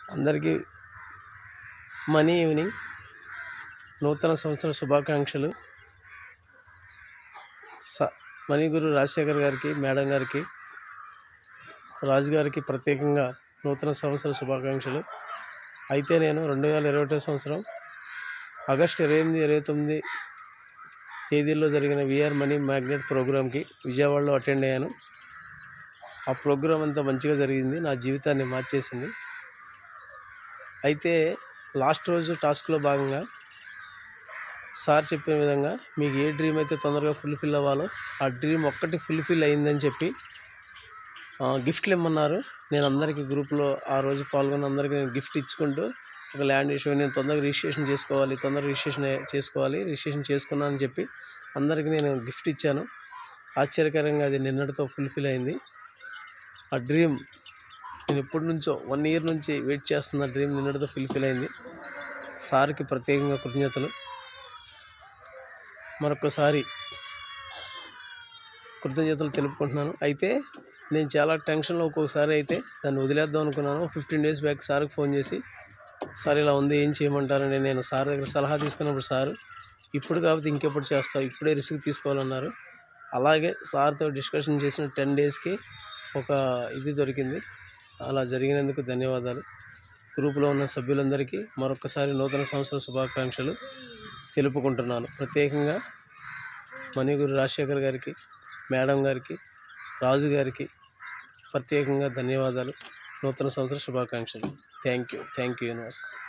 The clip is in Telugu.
అందరికీ మనీ ఈవినింగ్ నూతన సంవత్సర శుభాకాంక్షలు స మణి గురు రాజశేఖర్ గారికి మేడం గారికి రాజు గారికి ప్రత్యేకంగా నూతన సంవత్సర శుభాకాంక్షలు అయితే నేను రెండు వేల ఇరవై ఒకటో సంవత్సరం ఆగస్టు ఇరవై ఎనిమిది ఇరవై తొమ్మిది తేదీల్లో జరిగిన విఆర్ మనీ మ్యాగ్నెట్ ప్రోగ్రామ్కి విజయవాడలో అటెండ్ అయ్యాను ఆ ప్రోగ్రాం అంతా మంచిగా జరిగింది నా జీవితాన్ని మార్చేసింది అయితే లాస్ట్ రోజు టాస్క్లో భాగంగా సార్ చెప్పిన విధంగా మీకు ఏ డ్రీమ్ అయితే తొందరగా ఫుల్ఫిల్ అవ్వాలో ఆ డ్రీమ్ ఒక్కటి ఫుల్ఫిల్ అయిందని చెప్పి ఆ, గిఫ్ట్లు ఇమ్మన్నారు నేను అందరికీ గ్రూప్లో ఆ రోజు పాల్గొన్న అందరికీ నేను గిఫ్ట్ ఇచ్చుకుంటూ ఒక ల్యాండ్ ఇష్యూ నేను తొందరగా రిజిస్ట్రేషన్ చేసుకోవాలి తొందరగా రిజిస్ట్రేషన్ చేసుకోవాలి రిజిస్ట్రేషన్ చేసుకున్నానని చెప్పి అందరికీ నేను గిఫ్ట్ ఇచ్చాను ఆశ్చర్యకరంగా అది నిన్నటితో ఫుల్ఫిల్ అయింది ఆ డ్రీమ్ నేను ఎప్పటి నుంచో వన్ ఇయర్ నుంచి వెయిట్ చేస్తున్న డ్రీమ్ నిన్నటితో ఫుల్ఫిల్ అయింది సార్కి ప్రత్యేకంగా కృతజ్ఞతలు మరొకసారి కృతజ్ఞతలు తెలుపుకుంటున్నాను అయితే నేను చాలా టెన్షన్లో ఒక్కొక్కసారి అయితే దాన్ని వదిలేద్దాం అనుకున్నాను ఫిఫ్టీన్ డేస్ బ్యాక్ సార్కి ఫోన్ చేసి సార్ ఇలా ఉంది ఏం చేయమంటారని నేను సార్ దగ్గర సలహా తీసుకున్నప్పుడు సార్ ఇప్పుడు కాకపోతే ఇంకెప్పుడు చేస్తావు ఇప్పుడే రిస్క్ తీసుకోవాలన్నారు అలాగే సార్తో డిస్కషన్ చేసిన టెన్ డేస్కి ఒక ఇది దొరికింది అలా జరిగినందుకు ధన్యవాదాలు గ్రూపులో ఉన్న సభ్యులందరికీ మరొకసారి నూతన సంవత్సర శుభాకాంక్షలు తెలుపుకుంటున్నాను ప్రత్యేకంగా మణిగురు రాజశేఖర్ గారికి మేడం గారికి రాజు గారికి ప్రత్యేకంగా ధన్యవాదాలు నూతన సంవత్సర శుభాకాంక్షలు thank you thank you universe